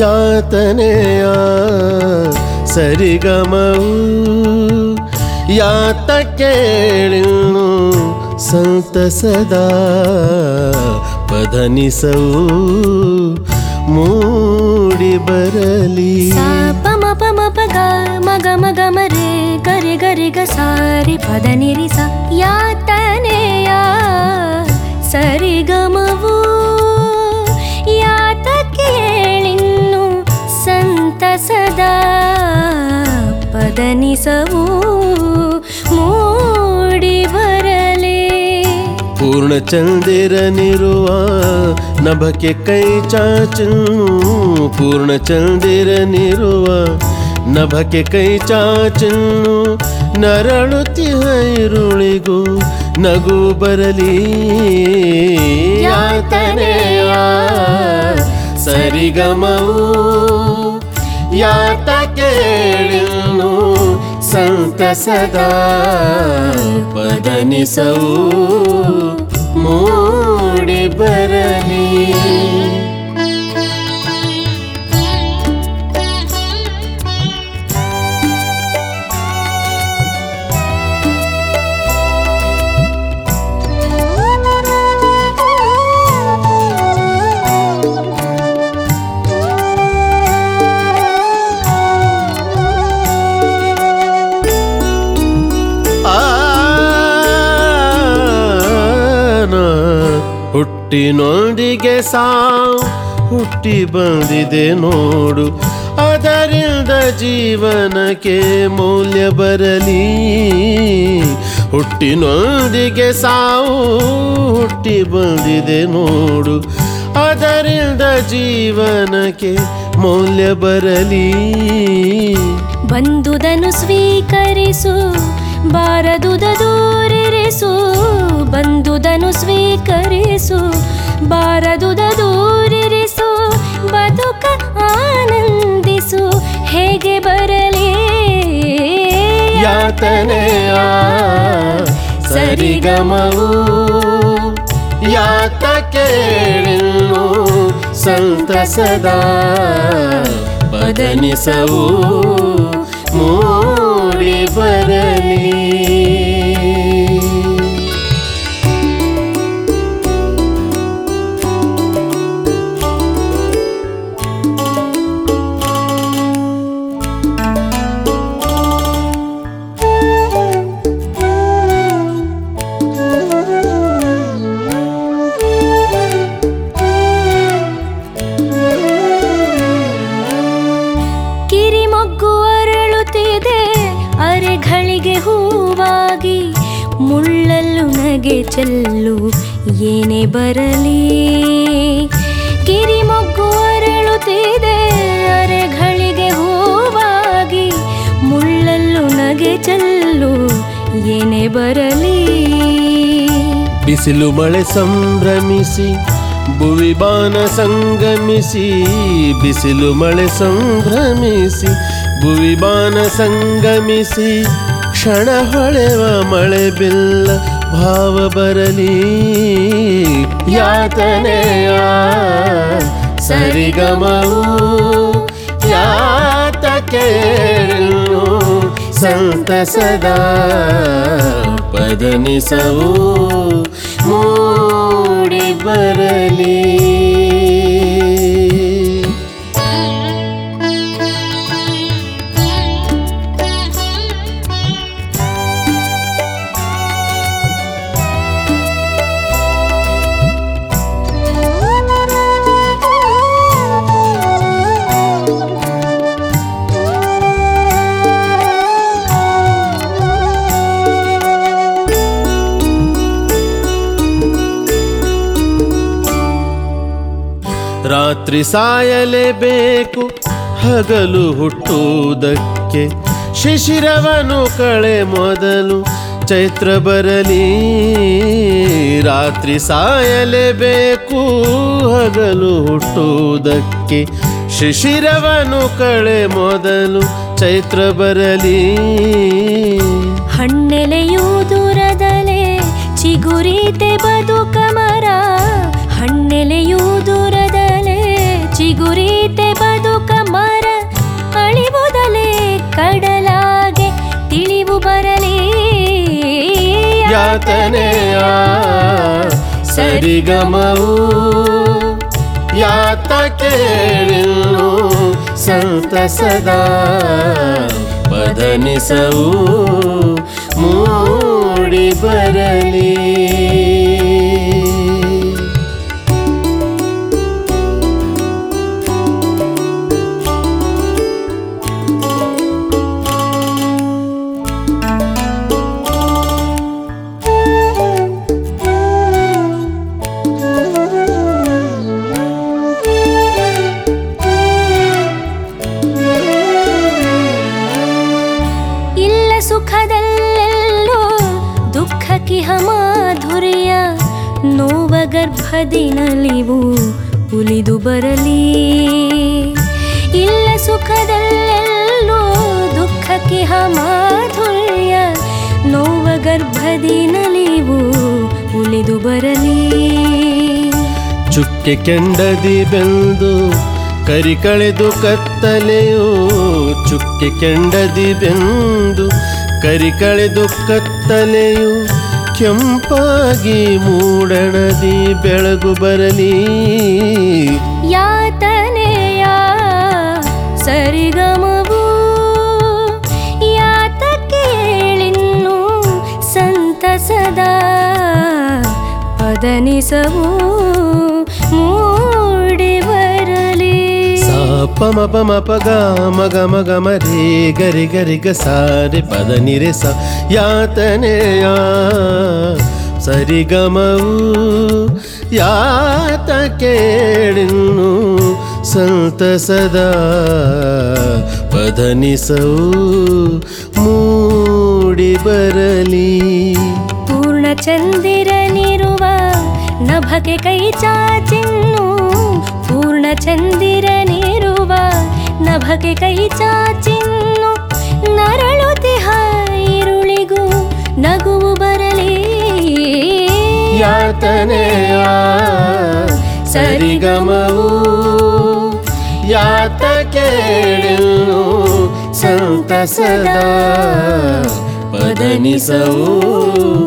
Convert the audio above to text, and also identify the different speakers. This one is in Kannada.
Speaker 1: ಯಾತನೆಯ ಸರಿಗಮವು ಯಾತ ಕೇಳಿನು ಸಂತಸದ ಪದನಿಸವು ಮೂಡಿ ಬರಲಿ
Speaker 2: ಸಾ ಪಮ ಪಮ ಪಗ ಮಗ ಮಗ ಮರೆ ಗರೆ ಗರೆ ಗ ಸಾರಿ ಪದ ನಿರಿಸ ಯಾತನೆಯ ಸರಿಗಮವು ಯಾತ ಕೇಳಿನ್ನು ಸಂತಸದ ಪದನಿಸವು ಮೂಡಿ ಬರಲೇ
Speaker 1: ಪೂರ್ಣಚಂದಿರನಿರುವ ನಭಕ್ಕೆ ಕೈ ಚಾಚನು ಪೂರ್ಣಚಂದಿರನಿರುವ ನಭಕ್ಕೆ ಕೈ ಚಾಚನು ನರಳುತ್ತಿಹ ಇರುಳಿಗೂ ನಗು ಬರಲಿ ಯಾತನೆಯ ಸರಿಗಮವು ಯಾತ ಕೇಳಿನು ಸಂತಸದ ಪದನಿಸವು ಮೂಡಿ ಬರಲಿ ಆನ ಹುಟ್ಟಿನೊಂದಿಗೆ ಸಾವು ಹುಟ್ಟಿ ಬಂದಿದೆ ನೋಡು ಅದರಿಂದ ಜೀವನಕ್ಕೆ ಮೌಲ್ಯ ಬರಲಿ ಹುಟ್ಟಿನೊಂದಿಗೆ ಸಾವು ಹುಟ್ಟಿ ಬಂದಿದೆ ನೋಡು ಅದರಿಂದ ಜೀವನಕ್ಕೆ ಮೌಲ್ಯ ಬರಲಿ
Speaker 2: ಬಂದುದನು ಸ್ವೀಕರಿಸು ಬಾರದುದ ದೂರಿರಿಸು ಬಂದುದನು ಸ್ವೀಕರಿಸು ಬಾರದುದ ದೂರಿರಿಸು ಬದುಕ ಆನಂದಿಸು ಹೇಗೆ ಬರಲಿ
Speaker 1: ಯಾತನೆಯ ಸರಿಗಮವು ಯಾತ ಕೇಳಿನು ಸಂತಸದ ಬದನಿಸವು ಮೂಡಿ ಬರಲಿ
Speaker 2: ಕಿರಿಮೊಗ್ಗು ಅರಳುತ್ತಿದೆ ಅರೆಗಳಿಗೆ ಹೂವಾಗಿ ಮುಳ್ಳಲ್ಲು ನಗೆ ಚೆಲ್ಲು ಏನೇ ಬರಲಿ ಕಿರಿಮೊಗ್ಗು ಅರಳುತ್ತಿದೆ ಅರೆಗಳಿಗೆ ಹೂವಾಗಿ ಮುಳ್ಳಲ್ಲು ನಗೆ ಚೆಲ್ಲು ಏನೇ ಬರಲಿ
Speaker 1: ಬಿಸಿಲು ಮಳೆ ಸಂಭ್ರಮಿಸಿ ಭುವಿ ಬಾನ ಸಂಗಮಿಸಿ ಬಿಸಿಲು ಮಳೆ ಸಂಭ್ರಮಿಸಿ ಭುವಿ ಬಾನ ಸಂಗಮಿಸಿ ಕ್ಷಣ ಹೊಳೆವ ಮಳೆ ಬಿಲ್ಲ ಭಾವ ಬರಲಿ ಯಾತನೆಯ ಸರಿಗಮವು ಯಾತ ಕೇಳು ಸಂತಸದ ಪದನಿಸವು ಮೂಡಿ ಬರಲಿ ರಾತ್ರಿ ಸಾಯಲೇಬೇಕು ಹಗಲು ಹುಟ್ಟುವುದಕ್ಕೆ ಶಿಶಿರವನು ಕಳೆ ಮೊದಲು ಚೈತ್ರ ಬರಲಿ ರಾತ್ರಿ ಸಾಯಲೇಬೇಕು ಹಗಲು ಹುಟ್ಟುವುದಕ್ಕೆ ಶಿಶಿರವನು ಕಳೆ ಮೊದಲು ಚೈತ್ರ ಬರಲಿ
Speaker 2: ಹಣ್ಣೆಲೆಯೂ ದೂರದಲೆ ಚಿಗುರೀತೆ ಬದುಕ ಮರ ಹಣ್ಣೆಲೆಯೂ ದೂರದಲೆ ಚಿಗುರೀತೆ ಬದುಕ
Speaker 1: ಯಾತನೆಯ ಸರಿಗಮವು ಯಾತ ಕೇಳಿನ್ನು ಸಂತಸದ ಪದನಿಸವು ಮೂಡಿ ಬರಲಿ
Speaker 2: ಇಲ್ಲ ಸುಖದಲ್ಲೆಲ್ಲೋ ದುಃಖ ಕಿಹ ಮಾಧುರ್ಯ ನೋವ ಗರ್ಭದಿ ನಲಿವು ಉಲಿದು ಬರಲಿ ಇಲ್ಲ ಸುಖದಲ್ಲೆಲ್ಲೋ ದುಃಖ ಕಿಹ ಮಾಧುರ್ಯ ನೋವ ಗರ್ಭದಿ ನಲಿವು ಉಲಿದು ಬರಲಿ
Speaker 1: ಚುಕ್ಕೆ ಕೆಂಡದಿ ಬೆಂದು ಕರಿ ಕಳೆದು ಕತ್ತಲೆಯು ಚುಕ್ಕೆ ಕೆಂಡದಿ ಬೆಂದು ಕರಿ ಕಳೆದು ಕತ್ತಲೆಯು ಕೆಂಪಾಗಿ ಮೂಡಣದಿ ಬೆಳಗು ಬರಲಿ
Speaker 2: ಯಾತನೆಯ ಸರಿಗಮವು ಯಾತ ಕೇಳಿನ್ನು ಸಂತಸದ ಪದನಿಸವು ಮೂಡಿ ಬರಲಿ
Speaker 1: ಪಮ ಪಮ ಪಗ ಮಗ ಮಗ ಮರಿ ಗರಿ ಗರಿ ಗ ಸಾರಿ ಪದ ನಿರೆ ಸ ಯಾತನೆಯ ಸರಿಗಮವು ಯಾತ ಕೇಳಿನ್ನು ಸಂತಸದ ಪದನಿಸವು ಮೂಡಿ ಬರಲಿ
Speaker 2: ಪೂರ್ಣ ಚಂದಿರನಿರುವ ನಭಗೆ ಕೈ ಚಾಚಿನ್ನು ಪೂರ್ಣ ಚಂದಿರನಿರುವ ನಭಗೆ ಕೈ ಚಾಚಿನ್ನು ನರಳುತಿಹ ಈರುಳಿಗೂ ನಗುವು ಬರಲಿ
Speaker 1: ಯಾತನೆಯ ಸರಿಗಮವು ಯಾತ ಕೇಳಿನ್ನು ಸಂತಸದ ಪದನಿಸವು